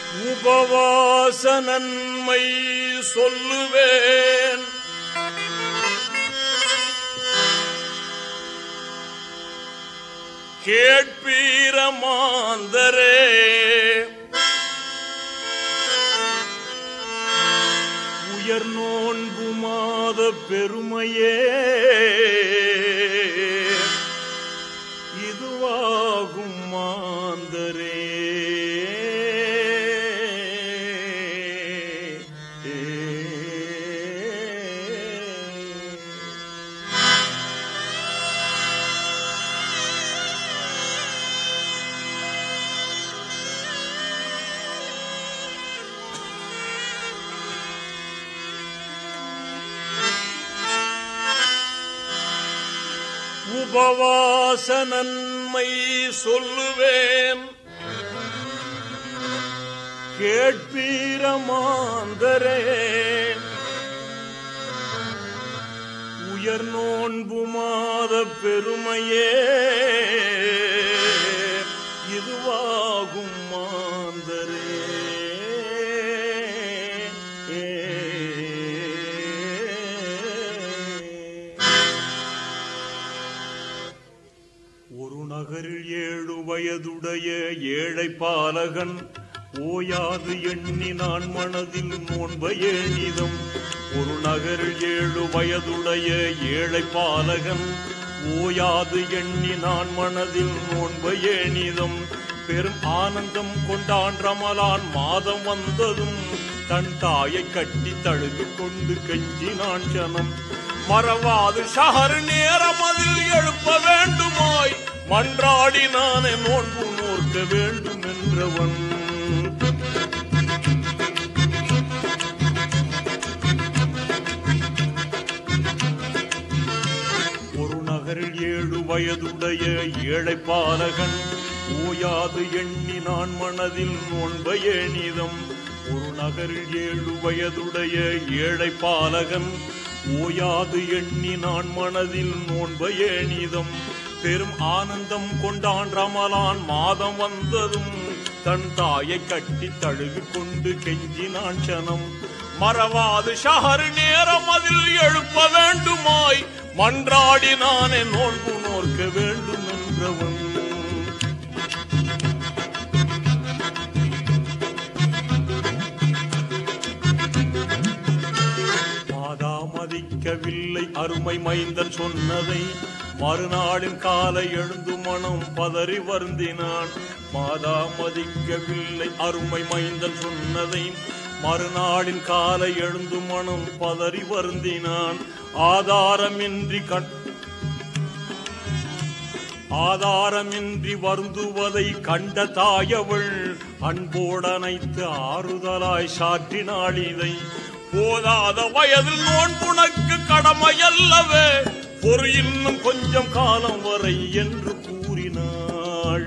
உபவாச நன்மை சொல்லுவேன் கேட்பீரமாந்தரே உயர் நோன்பு மாத பெருமையே இதுவாகும் மாந்தரே உபவாச நன்மை சொல்லுவேன் கேட்பீரமாந்தரே உயர் நோன்பு மாத பெருமையே இதுவாகும் மாந்தரே ஒரு நகரில் ஏழு வயதுடைய ஏழை பாலகன் ஓயாது எண்ணி நான் மனதில் நோன்பயேனிதம் ஒரு நகரில் ஏழு வயதுடைய ஏழை பாலகன் ஓயாது எண்ணி நான் மனதில் நோன்பயேனிதம் பெரும் ஆனந்தம் கொண்டான் ரமலான் மாதம் வந்ததும் தன் தாயை கட்டி தழுவி கொண்டு கெஞ்சினான் ஜனம் மறவாது ஷஹர் நேரம் அதில் எழுப்ப வேண்டுமாய் மன்றாடி நானே நோன்பு நோர்க்க வேண்டும் என்றவன் ஒரு நகரில் ஏழு வயதுடைய ஏழை பாலகன் ஓயாது எண்ணி நான் மனதில் நோன்பயேனிதம் ஒரு நகரில் ஏழு வயதுடைய ஏழை பாலகன் ஓயாது எண்ணி நான் மனதில் நோன்பயேனிதம் பெரும் ஆனந்தம் கொண்டான் ரமலான் மாதம் வந்ததும் தன் தாயை கட்டி தழுவி கொண்டு கெஞ்சினான் சனம் மறவாது ஷஹர் நேரம் அதில் எழுப்ப வேண்டுமாய் மன்றாடி நானே நோன்பு நோர்க்க வேண்டும் என்றவன் மாதா மதிக்கவில்லை அருமை மைந்தன் சொன்னதை மறுநாளின் காலை எழுந்து மனம் பதறி வருந்தினான் மாதா மதிக்கவில்லை அருமை மைந்தன் சொன்னதை மறுநாளின் காலை எழுந்து மனம் பதறி வருந்தினான் ஆதாரமின்றி கட் ஆதாரமின்றி வருந்துவதை கண்ட தாயவள் அன்போடனைத்து ஆறுதலாய் சாற்றினாள் இதை போதாத வயதில் நோன்புனக்கு கடமையல்லவே ஒரு இன்னும் கொஞ்சம் காலம் வரை என்று கூறினாள்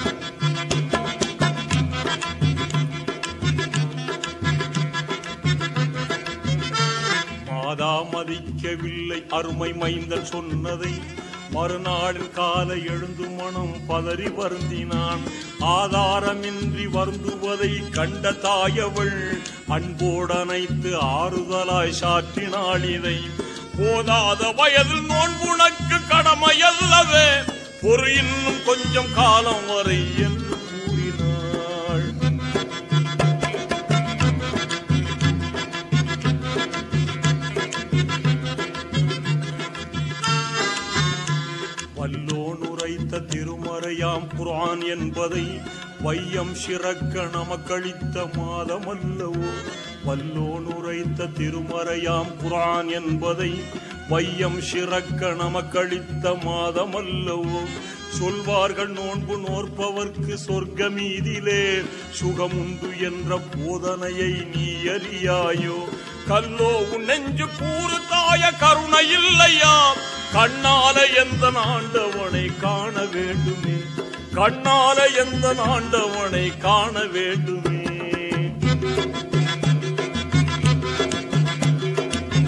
மாதா மதிக்கவில்லை அருமை மைந்தன் சொன்னதை மறுநாளில் காலை எழுந்து மனம் பதறி வருந்தினான் ஆதாரமின்றி வருந்துவதை கண்ட தாயவள் அன்போடனைத்து ஆறுதலாய் சாற்றினாள் இதை போதாத வயதில் நோன்புனக்கு கடமையல்லவே ஒரு இன்னும் கொஞ்சம் காலம் வரை என்று கூறினாள் வல்லோன் உரைத்த திருமறையாம் குர்ஆன் என்பதை வையம் சிறக்க நமக்களித்த மாதமல்லவோ வல்லோன் உரைத்த திருமறையாம் குர்ஆன் என்பதை வையம் சிறக்க நமக்களித்த மாதமல்லவோ சொல்வார்கள் நோன்பு நோற்பவர்க்கு சொர்க்கமீதிலே சுகமுண்டு என்ற போதனையை நீ அறியாயோ கல்லோ உன் நெஞ்சு கூறு தாய கருணை இல்லையா கண்ணால எந்த ஆண்டவனை காண வேண்டுமே கண்ணால எந்த ஆண்டவனை காண வேண்டுமே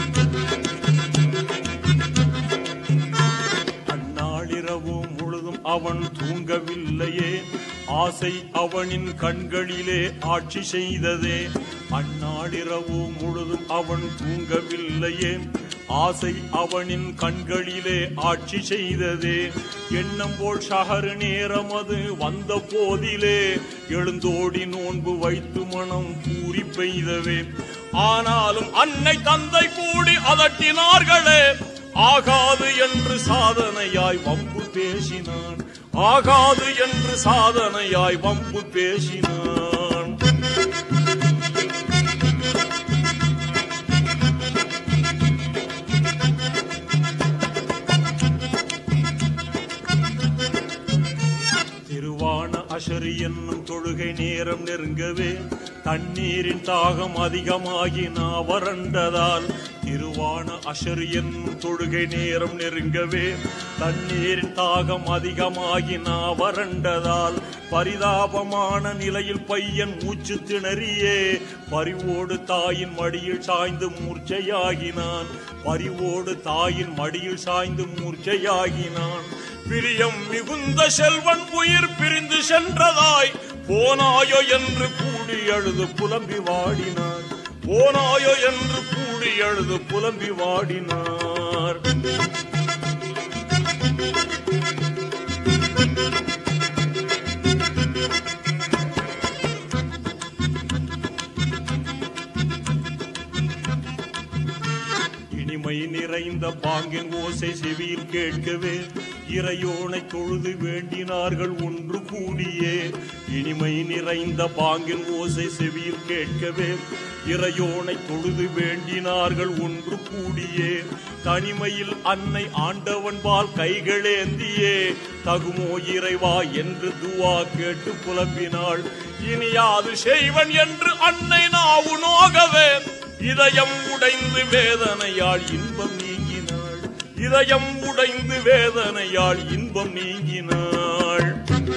அந்நாளிரவு முழுதும் அவன் தூங்கவில்லையே ஆசை அவனின் கண்களிலே ஆட்சி செய்ததே அந்நாளிரவு முழுதும் அவன் தூங்கவில்லையே ஆசை அவனின் கண்களிலே ஆட்சி செய்ததே எண்ணம் போல் ஷஹர் நேரம் அது வந்த போதிலே எழுந்தோடி நோன்பு வைத்து மனம் பூரி பெய்தவே ஆனாலும் அன்னை தந்தை கூடி அதட்டினார்களே ஆகாது என்று சாதனையாய் வம்பு பேசினான் ஆகாது என்று சாதனையாய் வம்பு பேசினான் திருவான அஷரி என்னும் தொழுகை நேரம் நெருங்கவே தண்ணீரின் தாகம் அதிகமாகி நா வறண்டதால் திருவான அஷரி என்னும் தொழுகை நேரம் நெருங்கவே தண்ணீரின் தாகம் அதிகமாகி நா வறண்டதால் பரிதாபமான நிலையில் பையன் மூச்சு திணறியே பரிவோடு தாயின் மடியில் சாய்ந்து மூர்ச்சையாகினான் பரிவோடு தாயின் மடியில் சாய்ந்து மூர்ச்சையாகினான் பிரியம் மிகுந்த செல்வன் உயிர் பிரிந்து சென்றதாய் போனாயோ என்று கூடி அழுது புலம்பி வாடினார் போனாயோ என்று கூடி அழுது புலம்பி வாடினார் இனிமை நிறைந்த பாங்கின் ஓசை செவியில் கேட்கவே இறையோனை தொழுது வேண்டினார்கள் ஒன்று கூடியே இனிமை நிறைந்த பாங்கின் ஓசை செவியில் கேட்கவே இறையோனை தொழுது வேண்டினார்கள் ஒன்று கூடியே தனிமையில் அன்னை ஆண்டவன்பால் கைகளேந்தியே தகுமோ இறைவா என்று துவா கேட்டு புலம்பினாள் இனியாது செய்வன் என்று அன்னை நாவு நோகவே இதயம் உடைந்து வேதனையால் இன்பம் நீங்கினாள் இதயம் உடைந்து வேதனையால் இன்பம் நீங்கினாள்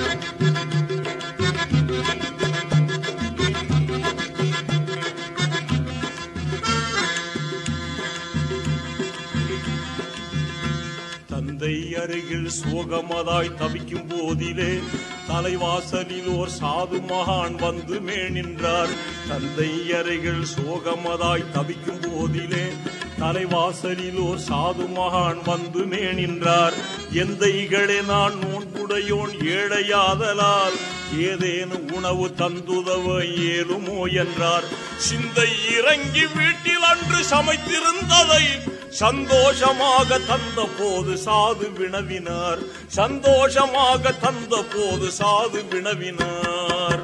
தந்தை அருகில் சோகமதாய் தவிக்கும் போதிலே தலைவாசலில் ஓர் சாது மகான் வந்து மேனின்றார் தந்தை அருகில் சோகமதாய் தவிக்கும் போதிலே தலைவாசலில் ஓர் சாது மகான் வந்து மேனின்றார் எந்தைகளே நான் நோன்புடையோன் ஏழையாதலால் ஏதேனும் உணவு தந்துதவ இயலுமோ என்றார் சிந்தை இறங்கி வீட்டில் அன்று சமைத்திருந்ததை சந்தோஷமாக தந்த போது சாது வினவினார் சந்தோஷமாக தந்த போது சாது வினவினார்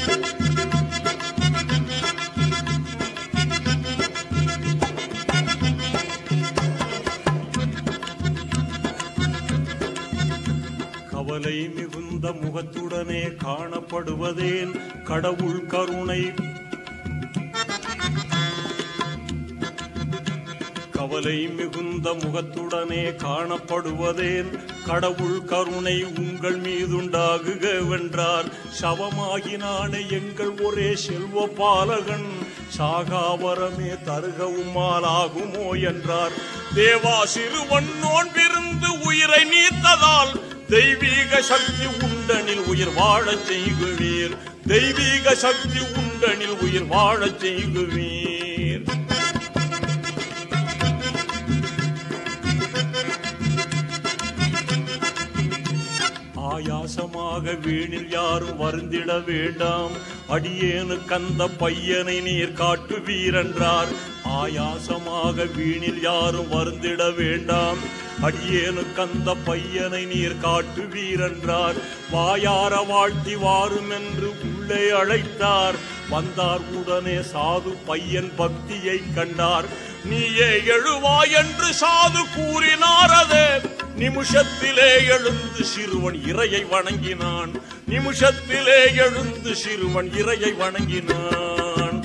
கவலை மிகுந்த முகத்துடனே காணப்படுவதேன் கடவுள் கருணை கவலை மிகுந்த முகத்துடனே காணப்படுவதேன் கடவுள் கருணை உங்கள் மீதுண்டாகுக வென்றார் சவமாகினானே எங்கள் ஒரே செல்வ பாலகன் சாகாவரமே தருகவுமாலாகுமோ என்றார் தேவா சிறுவன் நோன்பிருந்து உயிரை நீத்ததால் தெய்வீக சக்தி உண்டனில் உயிர் வாழச் செய்குவீர் தெய்வீக சக்தி உண்டனில் உயிர் வாழச் செய்குவீர் ஆயாசமாக வீணில் யாரும் வருந்திட வேண்டாம் அடியேனு கந்த பையனை நீர் காட்டு வீரன்றார் ஆயாசமாக வீணில் யாரும் வருந்திட வேண்டாம் அடியேனு கந்த பையனை நீர் காட்டு வீரன்றார் வாயார வாழ்த்தி வாரும் என்று உள்ளே அழைத்தார் வந்தார் உடனே சாது பையன் பக்தியை கண்டார் நீயே எழுவாய் என்று சாது கூறினாரதே நிமிஷத்திலே எழுந்து சிறுவன் இறையை வணங்கினான் நிமிஷத்திலே எழுந்து சிறுவன் இறையை வணங்கினான்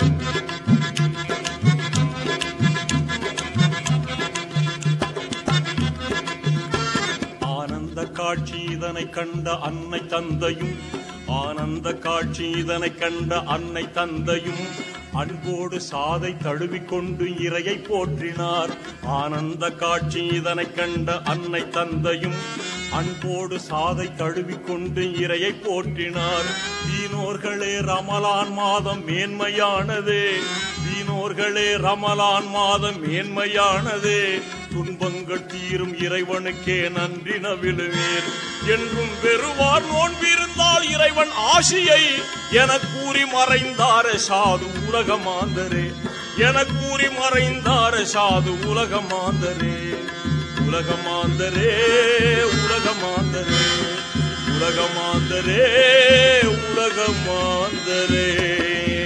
ஆனந்த காட்சி இதனை கண்ட அன்னை தந்தையும் ஆனந்த காட்சி இதனை கண்ட அன்னை தந்தையும் அன்போடு சாதை தழுவிக்கொண்டு இறையை போற்றினார் ஆனந்த காட்சி இதனை கண்ட அன்னை தந்தையும் அன்போடு சாதை தழுவிக்கொண்டு இறையை போற்றினார் தீனோர்களே ரமலான் மாதம் மேன்மையானதே தீனோர்களே ரமலான் மாதம் மேன்மையானதே துன்பங்கள் தீரும் இறைவனுக்கே நன்றி நவிழுவீர் என்றும் பெறுவார் நோன்பிருந்தால் இறைவன் ஆசியை என கூறி மறைந்தார சாது உலகமாந்தரே என கூறி மறைந்தார சாது உலகமாந்தரே உலகமாந்தரே உலகமாந்தரே உலகமாந்தரே உலகமாந்தரே